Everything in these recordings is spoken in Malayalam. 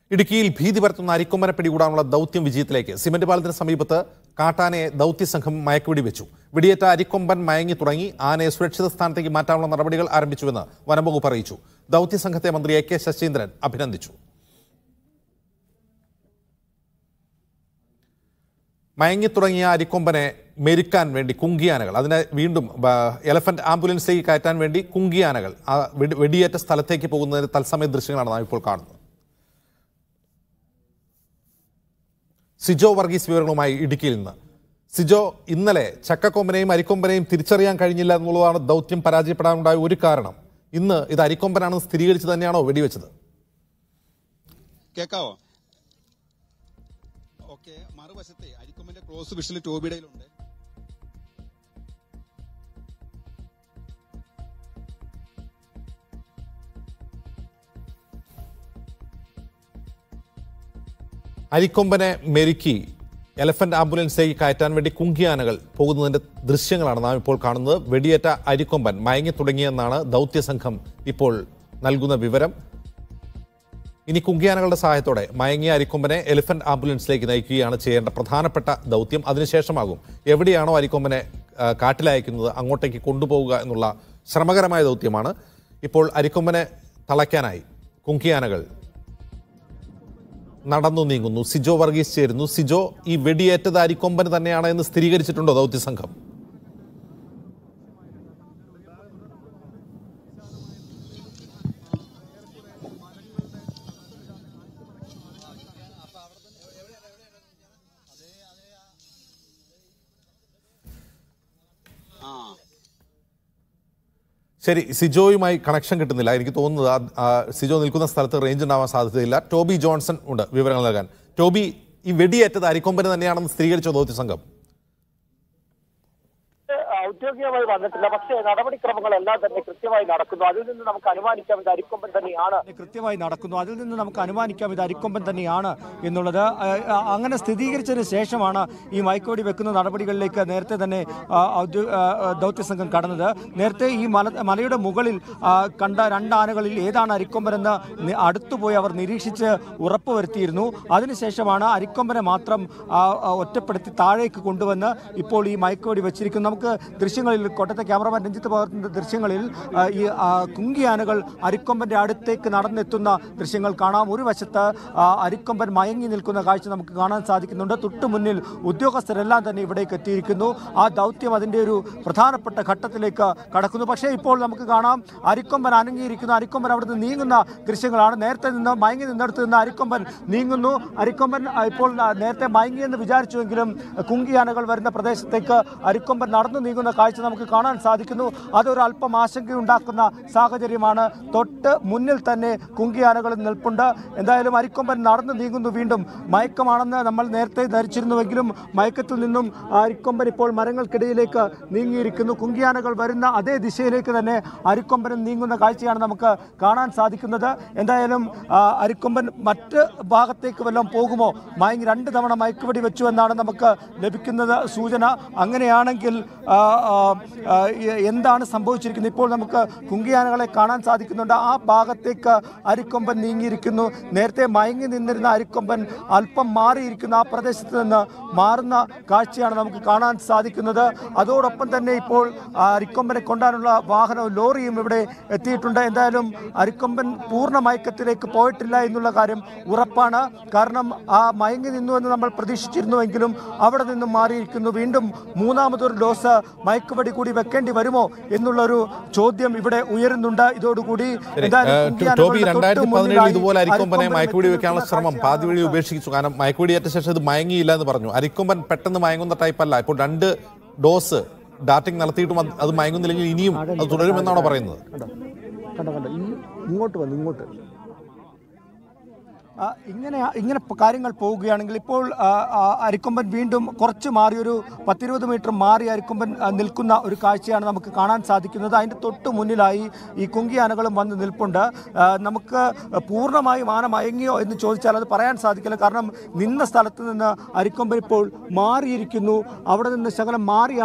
ഇടുക്കിയിൽ ഭീതി പരത്തുന്ന അരിക്കൊമ്പനെ പിടികൂടാനുള്ള ദൗത്യം വിജയത്തിലേക്ക് സിമന്റ് പാലത്തിന് സമീപത്ത് കാട്ടാനയെ ദൗത്യസംഘം മയക്കുവെടി വെച്ചു വെടിയേറ്റ അരിക്കൊമ്പൻ മയങ്ങി തുടങ്ങി ആനയെ സുരക്ഷിത സ്ഥാനത്തേക്ക് മാറ്റാനുള്ള നടപടികൾ ആരംഭിച്ചുവെന്ന് വനംവകുപ്പ് അറിയിച്ചു ദൗത്യസംഘത്തെ മന്ത്രി എ കെ ശശീന്ദ്രൻ അഭിനന്ദിച്ചു മയങ്ങിത്തുടങ്ങിയ അരിക്കൊമ്പനെ മെരുക്കാൻ വേണ്ടി കുങ്കിയാനകൾ അതിനെ വീണ്ടും ബ, എലഫന്റ് ആംബുലൻസിലേക്ക് കയറ്റാൻ വേണ്ടി കുങ്കിയാനകൾ ആ വെടി- വെടിയേറ്റ സ്ഥലത്തേക്ക് പോകുന്നതിന് തത്സമയ ദൃശ്യങ്ങളാണ് നാം ഇപ്പോൾ കാണുന്നത് സിജോ വർഗീസ് വിവരങ്ങളുമായി ഇടുക്കിയിൽ നിന്ന് സിജോ ഇന്നലെ ചക്കക്കൊമ്പനെയും അരിക്കൊമ്പനെയും തിരിച്ചറിയാൻ കഴിഞ്ഞില്ല എന്നുള്ളതാണ് ദൗത്യം പരാജയപ്പെടാനുണ്ടായ ഒരു കാരണം ഇന്ന് ഇത് അരിക്കൊമ്പനാണെന്ന് സ്ഥിരീകരിച്ച് തന്നെയാണോ വെടിവെച്ചത് കേക്കാവോ ഓക്കെ മറുവശത്തെ അരിക്കൊമ്പന്റെ ക്രോസ് വിഷൽ ടോബിയുടെയിലുണ്ട് അരിക്കൊമ്പനെ മെരുക്കി എലഫന്റ് ആംബുലൻസിലേക്ക് കയറ്റാൻ വേണ്ടി കുങ്കിയാനകൾ പോകുന്നതിന്റെ ദൃശ്യങ്ങളാണ് നാം ഇപ്പോൾ കാണുന്നത് വെടിയേറ്റ അരിക്കൊമ്പൻ മയങ്ങി തുടങ്ങിയെന്നാണ് ദൗത്യസംഘം ഇപ്പോൾ നൽകുന്ന വിവരം ഇനി കുങ്കിയാനകളുടെ സഹായത്തോടെ മയങ്ങിയ അരിക്കൊമ്പനെ എലിഫന്റ് ആംബുലൻസിലേക്ക് നയിക്കുകയാണ് ചെയ്യേണ്ട പ്രധാനപ്പെട്ട ദൗത്യം അതിനുശേഷമാകും എവിടെയാണോ അരിക്കൊമ്പനെ ആ, കാട്ടിലയക്കുന്നത് അങ്ങോട്ടേക്ക് കൊണ്ടുപോവുക എന്നുള്ള ശ്രമകരമായ ദൗത്യമാണ് ഇപ്പോൾ അരിക്കൊമ്പനെ തളയ്ക്കാനായി കുങ്കിയാനകൾ നടന്നു നീങ്ങുന്നു സിജോ വർഗീസ് ചേരുന്നു സിജോ ഈ വെടിയേറ്റത് അരിക്കൊമ്പന് തന്നെയാണ് എന്ന് സ്ഥിരീകരിച്ചിട്ടുണ്ടോ ദൗത്യസംഘം ആ ശരി സിജോയുമായി കണക്ഷൻ കിട്ടുന്നില്ല എനിക്ക് തോന്നുന്നത് ആ- ആ സിജോ നിൽക്കുന്ന സ്ഥലത്ത് റേഞ്ച് ഉണ്ടാവാൻ സാധ്യതയില്ല ടോബി ജോൺസൺ ഉണ്ട് വിവരങ്ങൾ നൽകാൻ ടോബി ഈ വെടിയേറ്റത് അരിക്കൊമ്പന് തന്നെയാണെന്ന് സ്ഥിരീകരിച്ചോ ദൗത്യസംഘം ഔദ്യോഗികമായി വന്നിട്ടില്ല പക്ഷേ നടപടിക്രമങ്ങളെല്ലാം തന്നെ കൃത്യമായി നടക്കുന്നു അതിൽ നിന്ന് നമുക്ക് അനുമാനിക്കാം ഇത് അരിക്കൊമ്പൻ തന്നെയാണ് കൃത്യമായി നടക്കുന്നു അതിൽ നിന്ന് നമുക്ക് അനുമാനിക്കാം ഇത് അരിക്കൊമ്പൻ തന്നെയാണ് എന്നുള്ളത് ആ, ആ, അങ്ങനെ സ്ഥിരീകരിച്ചതിന് ശേഷമാണ് ഈ മയക്കോടി വെക്കുന്ന നടപടികളിലേക്ക് നേരത്തെ തന്നെ ആ, ഔദ്യോ- ആ, ആ, ദൗത്യസംഘം കടന്നത് നേരത്തെ ഈ മല മലയുടെ മുകളിൽ ആ, കണ്ട രണ്ട് ആനകളിൽ ഏതാണ് അരിക്കൊമ്പനെന്ന് നി- അടുത്തുപോയി അവർ നിരീക്ഷിച്ച് ഉറപ്പുവരുത്തിയിരുന്നു അതിനുശേഷമാണ് അരിക്കൊമ്പനെ മാത്രം ആ, ആ, ഒറ്റപ്പെടുത്തി താഴേക്ക് കൊണ്ടുവന്ന് ഇപ്പോൾ ഈ മയക്കോടി വെച്ചിരിക്കുന്നു നമുക്ക് ദൃശ്യങ്ങളിൽ കോട്ടയത്തെ ക്യാമറമാൻ രഞ്ജിത്ത് പകർത്തുന്ന ദൃശ്യങ്ങളിൽ ആ, ഈ ആ, കുങ്കിയാനകൾ അരിക്കൊമ്പന്റെ അടുത്തേക്ക് നടന്നെത്തുന്ന ദൃശ്യങ്ങൾ കാണാം ഒരു വശത്ത് ആ, അരിക്കൊമ്പൻ മയങ്ങി നിൽക്കുന്ന കാഴ്ച നമുക്ക് കാണാൻ സാധിക്കുന്നുണ്ട് തൊട്ടു മുന്നിൽ ഉദ്യോഗസ്ഥരെല്ലാം തന്നെ ഇവിടേക്ക് എത്തിയിരിക്കുന്നു ആ ദൗത്യം അതിൻ്റെ ഒരു പ്രധാനപ്പെട്ട ഘട്ടത്തിലേക്ക് കടക്കുന്നു പക്ഷേ ഇപ്പോൾ നമുക്ക് കാണാം അരിക്കൊമ്പൻ അനങ്ങിയിരിക്കുന്നു അരിക്കൊമ്പൻ അവിടുന്ന് നീങ്ങുന്ന ദൃശ്യങ്ങളാണ് നേരത്തെ നിന്ന് മയങ്ങി നിന്നിടത്ത് നിന്ന് അരിക്കൊമ്പൻ നീങ്ങുന്നു അരിക്കൊമ്പൻ ആ, ഇപ്പോൾ ആ, നേരത്തെ മയങ്ങിയെന്ന് വിചാരിച്ചുവെങ്കിലും കുങ്കിയാനകൾ വരുന്ന പ്രദേശത്തേക്ക് അരിക്കൊമ്പൻ നടന്നു നീങ്ങുന്ന കാഴ്ച നമുക്ക് കാണാൻ സാധിക്കുന്നു അതൊരു അല്പം ആശങ്കയുണ്ടാക്കുന്ന സാഹചര്യമാണ് തൊട്ട് മുന്നിൽ തന്നെ കുങ്കിയാനകൾ നിൽപ്പുണ്ട് എന്തായാലും അരിക്കൊമ്പൻ നടന്നു നീങ്ങുന്നു വീണ്ടും മയക്കമാണെന്ന് നമ്മൾ നേരത്തെ ധരിച്ചിരുന്നുവെങ്കിലും മയക്കത്തിൽ നിന്നും ആ അരിക്കൊമ്പൻ ഇപ്പോൾ മരങ്ങൾക്കിടയിലേക്ക് നീങ്ങിയിരിക്കുന്നു കുങ്കിയാനകൾ വരുന്ന അതേ ദിശയിലേക്ക് തന്നെ അരിക്കൊമ്പനും നീങ്ങുന്ന കാഴ്ചയാണ് നമുക്ക് കാണാൻ സാധിക്കുന്നത് എന്തായാലും ആ, അരിക്കൊമ്പൻ മറ്റ് ഭാഗത്തേക്ക് വല്ലതും പോകുമോ മയങ്ങി രണ്ട് തവണ മയക്കുവെടി വെച്ചു എന്നാണ് നമുക്ക് ലഭിക്കുന്നത് സൂചന അങ്ങനെയാണെങ്കിൽ ആ, ആ, ആ, എ- എന്താണ് സംഭവിച്ചിരിക്കുന്നത് ഇപ്പോൾ നമുക്ക് കുങ്കിയാനകളെ കാണാൻ സാധിക്കുന്നുണ്ട് ആ ഭാഗത്തേക്ക് അരിക്കൊമ്പൻ നീങ്ങിയിരിക്കുന്നു നേരത്തെ മയങ്ങി നിന്നിരുന്ന അരിക്കൊമ്പൻ അല്പം മാറിയിരിക്കുന്ന ആ പ്രദേശത്ത് നിന്ന് മാറുന്ന കാഴ്ചയാണ് നമുക്ക് കാണാൻ സാധിക്കുന്നത് അതോടൊപ്പം തന്നെ ഇപ്പോൾ ആ അരിക്കൊമ്പനെ കൊണ്ടാനുള്ള വാഹനവും ലോറിയും ഇവിടെ എത്തിയിട്ടുണ്ട് എന്തായാലും അരിക്കൊമ്പൻ പൂർണ്ണ മയക്കത്തിലേക്ക് പോയിട്ടില്ല എന്നുള്ള കാര്യം ഉറപ്പാണ് കാരണം ആ മയങ്ങി നിന്നു എന്ന് നമ്മൾ പ്രതീക്ഷിച്ചിരുന്നുവെങ്കിലും അവിടെ നിന്നും മാറിയിരിക്കുന്നു വീണ്ടും മൂന്നാമതൊരു ഡോസ് മയക്കുപടി കൂടി വെക്കേണ്ടി വരുമോ എന്നുള്ളൊരു ചോദ്യം ഇവിടെ ഉയരുന്നുണ്ട് ഇതോടുകൂടി എന്തായാലും ഏഹ്, കുങ്കിയാനകളുടെ ടോബി തൊട്ട് രണ്ടായിരത്തി പതിനേഴിൽ മുന്നിലായി ഇതുപോലെ അരിക്കൊമ്പനെ അരിക്കൊമ്പൻ മയക്കുവെടി എത്തി വെക്കാനുള്ള നിൽക്കുന്ന ശ്രമം പാതി വഴി കാഴ്ചയാണ് ഉപേക്ഷിച്ചു കാരണം മയക്കുവെടിയേറ്റ ശേഷം ഇത് മയങ്ങിയില്ല എന്ന് പറഞ്ഞു അരിക്കൊമ്പൻ പെട്ടെന്ന് മയങ്ങുന്ന ടൈപ്പല്ല ഇപ്പോൾ രണ്ട് ഡോസ് ഡാറ്റിംഗ് നടത്തിയിട്ടും അത് അത് മയങ്ങുന്നില്ലെങ്കിൽ ഇനിയും അത് തുടരുമെന്നാണോ പറയുന്നത് കണ്ടോ കണ്ടോ കണ്ടോ ഇ- ഇങ്ങോട്ട് വന്നു ഇങ്ങോട്ട് ആ, ഇങ്ങനെ ഇങ്ങനെ പ- കാര്യങ്ങൾ പോവുകയാണെങ്കിൽ ഇപ്പോൾ ആ, ആ, അരിക്കൊമ്പൻ വീണ്ടും കുറച്ച് മാറി ഒരു പത്തിരുപത് മീറ്റർ മാറി അരിക്കൊമ്പൻ ആ, നിൽക്കുന്ന ഒരു കാഴ്ചയാണ് നമുക്ക് കാണാൻ സാധിക്കുന്നത് അതിൻ്റെ തൊട്ട് മുന്നിലായി ഈ കുങ്കിയാനകളും വന്ന് നിൽപ്പുണ്ട് ആ, നമുക്ക് പൂർണ്ണമായും ആന മയങ്ങിയോ എന്ന് ചോദിച്ചാൽ അത് പറയാൻ സാധിക്കില്ല കാരണം നിന്ന സ്ഥലത്ത് നിന്ന് അരിക്കൊമ്പൻ ഇപ്പോൾ മാറിയിരിക്കുന്നു അവിടെ നിന്ന് ശകലം മാറിയാണ്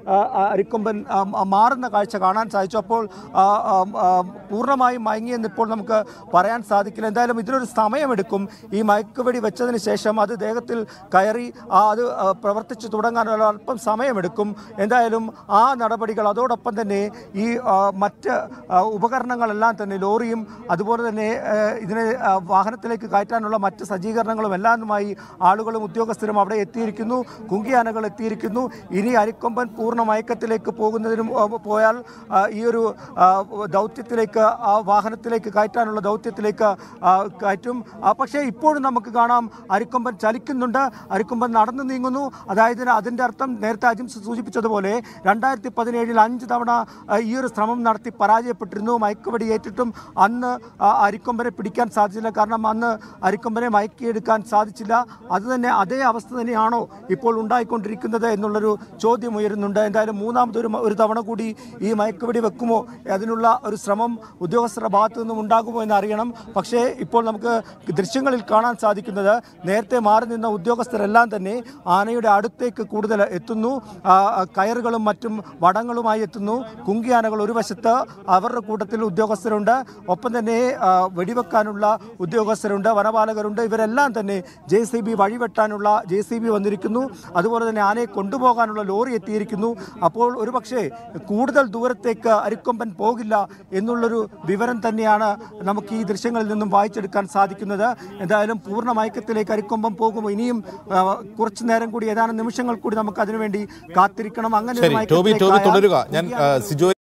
ആ, ആ, അരിക്കൊമ്പൻ ആ, ആ, മാറുന്ന കാഴ്ച കാണാൻ സാധിച്ചു അപ്പോൾ ആ, ആ, ആ, പൂർണ്ണമായും മയങ്ങിയെന്ന് ഇപ്പോൾ നമുക്ക് പറയാൻ സാധിക്കില്ല എന്തായാലും ഇതിനൊരു സമയമെടുക്കും ഈ മയക്കുവെടി വെച്ചതിന് ശേഷം അത് ദേഹത്തിൽ കയറി ആ, അത് ആ, പ്രവർത്തിച്ചു തുടങ്ങാനുള്ള അല്പം സമയമെടുക്കും എന്തായാലും ആ നടപടികൾ അതോടൊപ്പം തന്നെ ഈ ആ, മറ്റ് ആ, ഉപകരണങ്ങളെല്ലാം തന്നെ ലോറിയും അതുപോലെ തന്നെ ആ, ഇതിനെ ആ, വാഹനത്തിലേക്ക് കയറ്റാനുള്ള മറ്റ് സജ്ജീകരണങ്ങളും എല്ലാതുമായി ആളുകളും ഉദ്യോഗസ്ഥരും അവിടെ എത്തിയിരിക്കുന്നു കുങ്കിയാനകൾ എത്തിയിരിക്കുന്നു ഇനി അരിക്കൊമ്പൻ പൂർണ്ണ മയക്കത്തിലേക്ക് പോകുന്നതിനും ആ, പോയാൽ ആ, ഈ ഒരു ആ, ദൗത്യത്തിലേക്ക് ആ വാഹനത്തിലേക്ക് കയറ്റാനുള്ള ദൗത്യത്തിലേക്ക് ആ, കയറ്റും ആ, പക്ഷേ ഇപ്പോഴും നമുക്ക് കാണാം അരിക്കൊമ്പൻ ചലിക്കുന്നുണ്ട് അരിക്കൊമ്പൻ നടന്നു നീങ്ങുന്നു അതായത് അതിൻ്റെ അർത്ഥം നേരത്തെ അജിംസ് സൂചിപ്പിച്ചതുപോലെ രണ്ടായിരത്തി പതിനേഴിൽ അഞ്ച് തവണ ആ, ഈ ഒരു ശ്രമം നടത്തി പരാജയപ്പെട്ടിരുന്നു മയക്കുവെടി ഏറ്റിട്ടും അന്ന് ആ, അരിക്കൊമ്പനെ പിടിക്കാൻ സാധിച്ചില്ല കാരണം അന്ന് അരിക്കൊമ്പനെ മയക്കിയെടുക്കാൻ സാധിച്ചില്ല അത് തന്നെ അതേ അവസ്ഥ തന്നെയാണോ ഇപ്പോൾ ഉണ്ടായിക്കൊണ്ടിരിക്കുന്നത് എന്നുള്ളൊരു ചോദ്യം ഉയരുന്നുണ്ട് എന്തായാലും മൂന്നാമതൊരു മ- ഒരു തവണ കൂടി ഈ മയക്കുവെടി വെക്കുമോ അതിനുള്ള ഒരു ശ്രമം ഉദ്യോഗസ്ഥരുടെ ഭാഗത്തു നിന്നും ഉണ്ടാകുമോ എന്ന് അറിയണം പക്ഷേ ഇപ്പോൾ നമുക്ക് ദൃശ്യങ്ങളിൽ കാണാൻ സാധിക്കുന്നത് നേരത്തെ മാറി നിന്ന ഉദ്യോഗസ്ഥരെല്ലാം തന്നെ ആനയുടെ അടുത്തേക്ക് കൂടുതൽ എത്തുന്നു ആ, ആ, കയറുകളും മറ്റും വടങ്ങളുമായി എത്തുന്നു കുങ്കിയാനകൾ ഒരു വശത്ത് അവരുടെ കൂട്ടത്തിൽ ഉദ്യോഗസ്ഥരുണ്ട് ഒപ്പം തന്നെ ആ, വെടിവെക്കാനുള്ള ഉദ്യോഗസ്ഥരുണ്ട് വനപാലകരുണ്ട് ഇവരെല്ലാം തന്നെ ജെ സി ബി വഴിവെട്ടാനുള്ള ജെ സി ബി വന്നിരിക്കുന്നു അതുപോലെ തന്നെ ആനയെ കൊണ്ടുപോകാനുള്ള ലോറി എത്തിയിരിക്കുന്നു അപ്പോൾ ഒരുപക്ഷെ കൂടുതൽ ദൂരത്തേക്ക് അരിക്കൊമ്പൻ പോകില്ല എന്നുള്ളൊരു വിവരം തന്നെയാണ് നമുക്ക് ഈ ദൃശ്യങ്ങളിൽ നിന്നും വായിച്ചെടുക്കാൻ സാധിക്കുന്നത് എന്തായാലും പൂർണ്ണ മയക്കത്തിലേക്ക് അരിക്കൊമ്പൻ പോകുമോ ഇനിയും ആ, കുറച്ചു നേരം കൂടി ഏതാനും നിമിഷങ്ങൾ കൂടി നമുക്ക് അതിനുവേണ്ടി കാത്തിരിക്കണം അങ്ങനെ ഒരു ശരി ടോബി ടോബി മയക്കത്തിലേക്കായാൽ തുടരുക ഞാൻ ആ, സിജോ